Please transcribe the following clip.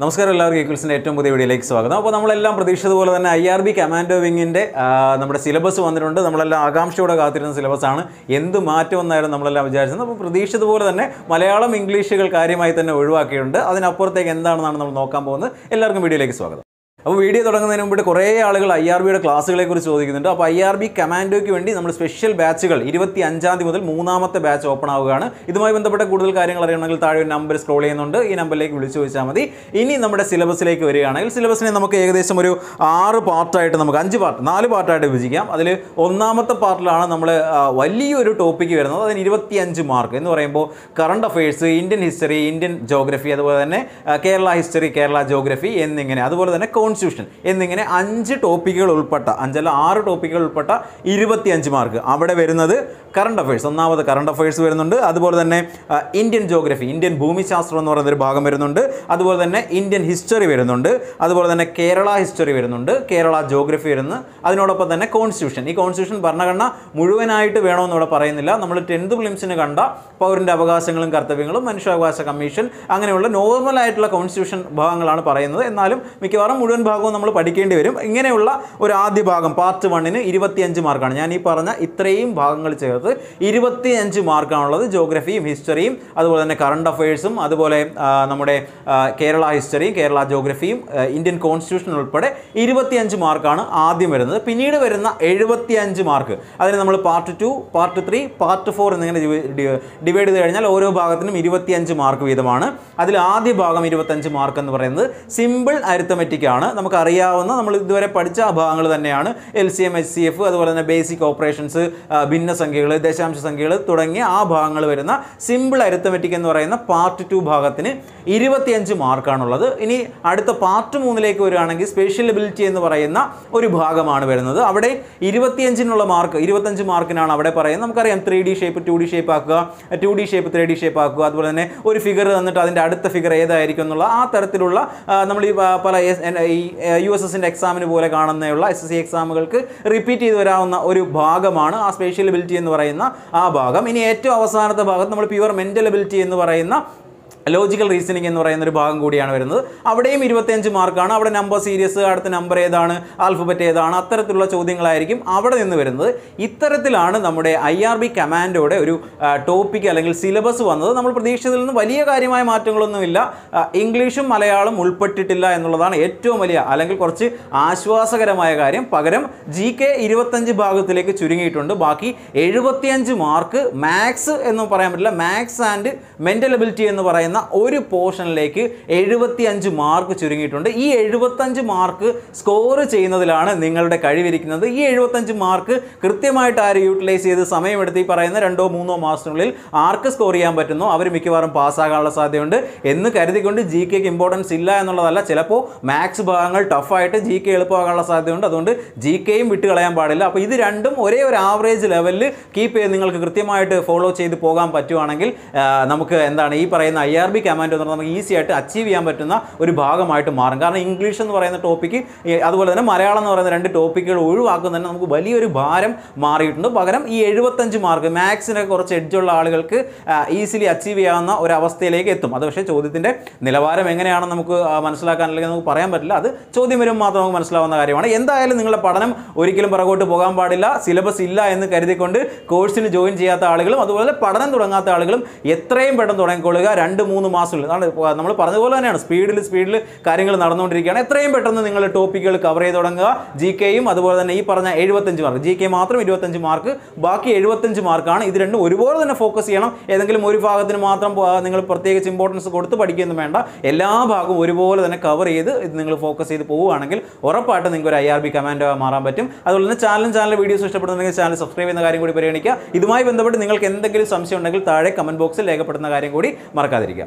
നമസ്കാരം എല്ലാവർക്കും ഈക്വൽസിൻ്റെ ഏറ്റവും പുതിയ വീഡിയോയിലേക്ക് സ്വാഗതം അപ്പോൾ നമ്മളെല്ലാം പ്രതീക്ഷിച്ചതുപോലെ തന്നെ ഐ ആർ ബി കമാൻഡോ വിങ്ങിൻ്റെ നമ്മുടെ സിലബസ് വന്നിട്ടുണ്ട് നമ്മളെല്ലാം ആകാംക്ഷയോടെ കാത്തിരുന്ന സിലബസാണ് എന്ത് മാറ്റം എന്നായിരുന്നു നമ്മളെല്ലാം വിചാരിച്ചത് അപ്പോൾ പ്രതീക്ഷിച്ചതുപോലെ തന്നെ മലയാളം ഇംഗ്ലീഷുകൾ കാര്യമായി തന്നെ ഒഴിവാക്കിയിട്ടുണ്ട് അതിനപ്പുറത്തേക്ക് എന്താണെന്നാണ് നമ്മൾ നോക്കാൻ പോകുന്നത് എല്ലാവർക്കും വീഡിയോയിലേക്ക് സ്വാഗതം അപ്പോൾ വീഡിയോ തുടങ്ങുന്നതിന് മുമ്പ് കുറേ ആളുകൾ ഐ ആർ ബിയുടെ ക്ലാസ്സുകളെ കുറിച്ച് ചോദിക്കുന്നുണ്ട് അപ്പോൾ ഐ ആർ ബി കമാൻഡോയ്ക്ക് വേണ്ടി നമ്മൾ സ്പെഷ്യൽ ബാച്ചുകൾ ഇരുപത്തി അഞ്ചാം തീയതി മുതൽ മൂന്നാമത്തെ ബാച്ച് ഓപ്പൺ ആവുകയാണ് ഇതുമായി ബന്ധപ്പെട്ട കൂടുതൽ കാര്യങ്ങൾ അറിയണമെങ്കിൽ താഴെ ഒരു നമ്പർ സ്ക്രോൾ ചെയ്യുന്നുണ്ട് ഈ നമ്പറിലേക്ക് വിളിച്ചു ചോദിച്ചാൽ മതി ഇനി നമ്മുടെ സിലബസിലേക്ക് വരികയാണെങ്കിൽ സിലബസിനെ നമുക്ക് ഏകദേശം ഒരു ആറ് പാർട്ടായിട്ട് നമുക്ക് അഞ്ച് പാർട്ട് നാല് പാർട്ടായിട്ട് വിഭജിക്കാം അതിൽ ഒന്നാമത്തെ പാർട്ടിലാണ് നമ്മൾ വലിയൊരു ടോപ്പിക്ക് വരുന്നത് അതിന് ഇരുപത്തിയഞ്ച് മാർക്ക് എന്ന് പറയുമ്പോൾ current affairs Indian history Indian geography അതുപോലെ തന്നെ ആ, കേരള ഹിസ്റ്ററി കേരള ജോഗ്രഫി എന്നിങ്ങനെ അതുപോലെ തന്നെ കോൺസ്റ്റിറ്റ്യൂഷൻ എന്നിങ്ങനെ അഞ്ച് ടോപ്പിക്കുകൾ ഉൾപ്പെട്ട അഞ്ചല്ല ആറ് ടോപ്പിക്കുകൾ ഉൾപ്പെട്ട ഇരുപത്തിയഞ്ച് മാർക്ക് അവിടെ വരുന്നത് കറണ്ട് അഫയേഴ്സ് ഒന്നാമത് കറണ്ട് അഫയേഴ്സ് വരുന്നുണ്ട് അതുപോലെ തന്നെ ആ, ഇന്ത്യൻ ജോഗ്രഫി ഇന്ത്യൻ ഭൂമിശാസ്ത്രം എന്ന് പറയുന്ന ഒരു ഭാഗം വരുന്നുണ്ട് അതുപോലെ തന്നെ ഇന്ത്യൻ ഹിസ്റ്ററി വരുന്നുണ്ട് അതുപോലെ തന്നെ കേരള ഹിസ്റ്ററി വരുന്നുണ്ട് കേരള ജോഗ്രഫി വരുന്നു അതിനോടൊപ്പം തന്നെ കോൺസ്റ്റിറ്റ്യൂഷൻ ഈ കോൺസ്റ്റിറ്റ്യൂഷൻ ഭരണഘടന മുഴുവനായിട്ട് വേണമെന്ന് ഇവിടെ പറയുന്നില്ല നമ്മൾ ടെൻത്ത് ഫിലിംസിന് കണ്ട പൗരൻ്റെ അവകാശങ്ങളും കർത്തവ്യങ്ങളും മനുഷ്യാവകാശ കമ്മീഷൻ അങ്ങനെയുള്ള നോർമൽ ആയിട്ടുള്ള കോൺസ്റ്റിറ്റ്യൂഷൻ ഭാഗങ്ങളാണ് പറയുന്നത് എന്നാലും മിക്കവാറും മുഴുവൻ ഭാഗവും നമ്മൾ പഠിക്കേണ്ടി വരും ഇങ്ങനെയുള്ള ഒരു ആദ്യ ഭാഗം പാർട്ട് വണ്ണിന് ഇരുപത്തിയഞ്ച് മാർക്കാണ് ഞാൻ ഈ പറഞ്ഞ ഇത്രയും ഭാഗങ്ങൾ ചേർത്ത് ഇരുപത്തിയഞ്ച് മാർക്കാണുള്ളത് ജോഗ്രഫിയും ഹിസ്റ്ററിയും അതുപോലെ തന്നെ കറണ്ട് അഫയേഴ്സും അതുപോലെ ആ, നമ്മുടെ ആ, കേരള ഹിസ്റ്ററിയും കേരള ജോഗ്രഫിയും ആ, ഇന്ത്യൻ കോൺസ്റ്റിറ്റ്യൂഷൻ ഉൾപ്പെടെ ഇരുപത്തിയഞ്ച് മാർക്കാണ് ആദ്യം വരുന്നത് പിന്നീട് വരുന്ന എഴുപത്തിയഞ്ച് മാർക്ക് അതിന് നമ്മൾ part two part three part four എന്നിങ്ങനെ ഡിവൈഡ് ചെയ്ത് കഴിഞ്ഞാൽ ഓരോ ഭാഗത്തിനും ഇരുപത്തിയഞ്ച് മാർക്ക് വീതമാണ് അതിൽ ആദ്യ ഭാഗം ഇരുപത്തഞ്ച് മാർക്ക് എന്ന് പറയുന്നത് സിമ്പിൾ അരിത്തമെറ്റിക് ആണ് നമുക്കറിയാവുന്ന നമ്മൾ ഇതുവരെ പഠിച്ച ആ ഭാഗങ്ങൾ തന്നെയാണ് L C M H C F അതുപോലെ തന്നെ ബേസിക് ഓപ്പറേഷൻസ് ഭിന്നസംഖ്യകൾ ദശാംശ സംഖ്യകൾ തുടങ്ങിയ ആ ഭാഗങ്ങൾ വരുന്ന സിമ്പിൾ അരിത്തമെറ്റിക് എന്ന് പറയുന്ന പാർട്ട് ടു ഭാഗത്തിന് ഇരുപത്തിയഞ്ച് മാർക്കാണുള്ളത് ഇനി അടുത്ത പാർട്ട് മൂന്നിലേക്ക് വരികയാണെങ്കിൽ സ്പെഷ്യൽ എബിലിറ്റി എന്ന് പറയുന്ന ഒരു ഭാഗമാണ് വരുന്നത് അവിടെ ഇരുപത്തിയഞ്ചിനുള്ള മാർക്ക് ഇരുപത്തഞ്ച് മാർക്കിനാണ് അവിടെ പറയുന്നത് നമുക്കറിയാം three D shape two D shape ആക്കുക two D shape three D shape ആക്കുക അതുപോലെ തന്നെ ഒരു ഫിഗർ തന്നിട്ട് അതിൻ്റെ അടുത്ത ഫിഗർ ഏതായിരിക്കും എന്നുള്ള ആ തരത്തിലുള്ള ആ, നമ്മൾ ഈ പ- പല എസ്- എൻ- ഈ യു എസ് എസിൻ്റെ എക്സാമിന് പോലെ കാണുന്നയുള്ള എസ് എസ് സി എക്സാമുകൾക്ക് റിപ്പീറ്റ് ചെയ്ത് വരാവുന്ന ഒരു ഭാഗമാണ് ആ സ്പേഷ്യൽ എബിലിറ്റി എന്ന് പറയുന്ന ആ ഭാഗം ഇനി ഏറ്റവും അവസാനത്തെ ഭാഗത്ത് നമ്മൾ പ്യുവർ മെൻ്റൽ എബിലിറ്റി എന്ന് പറയുന്ന ലോജിക്കൽ റീസണിങ് എന്ന് പറയുന്ന ഒരു ഭാഗം കൂടിയാണ് വരുന്നത് അവിടെയും ഇരുപത്തിയഞ്ച് മാർക്കാണ് അവിടെ നമ്പർ സീരീസ് അടുത്ത നമ്പർ ഏതാണ് ആൽഫബറ്റ് ഏതാണ് അത്തരത്തിലുള്ള ചോദ്യങ്ങളായിരിക്കും അവിടെ നിന്ന് വരുന്നത് ഇത്തരത്തിലാണ് നമ്മുടെ ഐ ആർ ബി കമാൻഡോയുടെ ഒരു ടോപ്പിക് അല്ലെങ്കിൽ സിലബസ് വന്നത് നമ്മൾ പ്രതീക്ഷിച്ചതിൽ നിന്ന് വലിയ കാര്യമായ മാറ്റങ്ങളൊന്നുമില്ല ആ, ഇംഗ്ലീഷും മലയാളം ഉൾപ്പെട്ടിട്ടില്ല എന്നുള്ളതാണ് ഏറ്റവും വലിയ അല്ലെങ്കിൽ കുറച്ച് ആശ്വാസകരമായ കാര്യം പകരം ജി കെ ഇരുപത്തഞ്ച് ഭാഗത്തിലേക്ക് ചുരുങ്ങിയിട്ടുണ്ട് ബാക്കി എഴുപത്തിയഞ്ച് മാർക്ക് മാത്സ് എന്ന് പറയാൻ പറ്റില്ല മാത്സ് ആൻഡ് മെൻ്റൽ എബിലിറ്റി എന്ന് പറയുന്ന ഒരു പോർഷനിലേക്ക് എഴുപത്തിയഞ്ച് മാർക്ക് ചുരുങ്ങിയിട്ടുണ്ട് ഈ എഴുപത്തഞ്ച് മാർക്ക് സ്കോർ ചെയ്യുന്നതിലാണ് നിങ്ങളുടെ കഴിവിരിക്കുന്നത് ഈ എഴുപത്തഞ്ച് മാർക്ക് കൃത്യമായിട്ട് ആര് യൂട്ടിലൈസ് ചെയ്ത് സമയമെടുത്ത് ഈ പറയുന്ന രണ്ടോ മൂന്നോ മാസത്തിനുള്ളിൽ ആർക്ക് സ്കോർ ചെയ്യാൻ പറ്റുന്നോ അവർ മിക്കവാറും പാസ്സാകാനുള്ള സാധ്യതയുണ്ട് എന്ന് കരുതിക്കൊണ്ട് ജി കെക്ക് ഇമ്പോർട്ടൻസ് ഇല്ല എന്നുള്ളതല്ല ചിലപ്പോൾ മാത്സ് ഭാഗങ്ങൾ ടഫായിട്ട് ജി കെ എളുപ്പമാകാനുള്ള സാധ്യതയുണ്ട് അതുകൊണ്ട് ജി കെയും വിട്ട് കളയാൻ പാടില്ല അപ്പോൾ ഇത് രണ്ടും ഒരേ ഒരു ആവറേജ് ലെവലിൽ കീപ്പ് ചെയ്ത് നിങ്ങൾക്ക് കൃത്യമായിട്ട് ഫോളോ ചെയ്ത് പോകാൻ പറ്റുവാണെങ്കിൽ ആ, നമുക്ക് എന്താണ് ഈ പറയുന്ന ഐ ആർ ബി കമാൻഡ് എന്ന് പറഞ്ഞാൽ നമുക്ക് ഈസി ആയിട്ട് അച്ചീവ് ചെയ്യാൻ പറ്റുന്ന ഒരു ഭാഗമായിട്ട് മാറും കാരണം ഇംഗ്ലീഷ് എന്ന് പറയുന്ന ടോപ്പിക്ക് അതുപോലെ തന്നെ മലയാളം എന്ന് പറയുന്ന രണ്ട് ടോപ്പിക്കുകൾ ഒഴിവാക്കുന്നതിന് നമുക്ക് വലിയൊരു ഭാരം മാറിയിട്ടുണ്ട് പകരം ഈ എഴുപത്തഞ്ച് മാർക്ക് മാത്സിനൊക്കെ കുറച്ച് എഡ്ജുള്ള ആളുകൾക്ക് ഈസിലി അച്ചീവ് ചെയ്യാവുന്ന ഒരു അവസ്ഥയിലേക്ക് എത്തും അത് പക്ഷേ ചോദ്യത്തിൻ്റെ നിലവാരം എങ്ങനെയാണെന്ന് നമുക്ക് ആ, മനസ്സിലാക്കാൻ അല്ലെങ്കിൽ നമുക്ക് പറയാൻ പറ്റില്ല അത് ചോദ്യം വരുമ്പോൾ മാത്രം നമുക്ക് മനസ്സിലാവുന്ന കാര്യമാണ് എന്തായാലും നിങ്ങളുടെ പഠനം ഒരിക്കലും പുറകോട്ട് പോകാൻ പാടില്ല സിലബസ് ഇല്ല എന്ന് കരുതിക്കൊണ്ട് കോഴ്സിന് ജോയിൻ ചെയ്യാത്ത ആളുകളും അതുപോലെ പഠനം തുടങ്ങാത്ത ആളുകളും എത്രയും പെട്ടെന്ന് തുടങ്ങിക്കൊള്ളുക രണ്ട് മൂന്ന് മാസത്തിൽ അതാണ് നമ്മൾ പറഞ്ഞതുപോലെ തന്നെയാണ് സ്പീഡിൽ സ്പീഡിൽ കാര്യങ്ങൾ നടന്നുകൊണ്ടിരിക്കുകയാണ് എത്രയും പെട്ടെന്ന് നിങ്ങൾ ടോപ്പിക്കുകൾ കവർ ചെയ്ത് തുടങ്ങുക ജി കെയും അതുപോലെ തന്നെ ഈ പറഞ്ഞ എഴുപത്തഞ്ച് മാർക്ക് ജി കെ മാത്രം ഇരുപത്തഞ്ച് മാർക്ക് ബാക്കി എഴുപത്തഞ്ച് മാർക്കാണ് ഇത് രണ്ടും ഒരുപോലെ തന്നെ ഫോക്കസ് ചെയ്യണം ഏതെങ്കിലും ഒരു ഭാഗത്തിന് മാത്രം പോ- നിങ്ങൾ പ്രത്യേകിച്ച് ഇമ്പോർട്ടൻസ് കൊടുത്ത് പഠിക്കുകയൊന്നും വേണ്ട എല്ലാ ഭാഗവും ഒരുപോലെ തന്നെ കവർ ചെയ്ത് ഇത് നിങ്ങൾ ഫോക്കസ് ചെയ്ത് പോവുകയാണെങ്കിൽ ഉറപ്പായിട്ടും നിങ്ങൾക്ക് ഒരു ഐ ആർ ബി കമാൻഡോ മാറാൻ പറ്റും അതുപോലെ തന്നെ ചാനലും ചാനൽ വീഡിയോസ് ഇഷ്ടപ്പെടുന്നുണ്ടെങ്കിൽ ചാനൽ സബ്സ്ക്രൈബ് ചെയ്യുന്ന കാര്യം കൂടി പരിഗണിക്കുക ഇതുമായി ബന്ധപ്പെട്ട് നിങ്ങൾക്ക് എന്തെങ്കിലും സംശയം ഉണ്ടെങ്കിൽ താഴെ കമൻറ്റ് ബോക്സിൽ രേഖപ്പെടുത്തുന്ന കാര്യം കൂടി മറക്കാതിരിക്കുക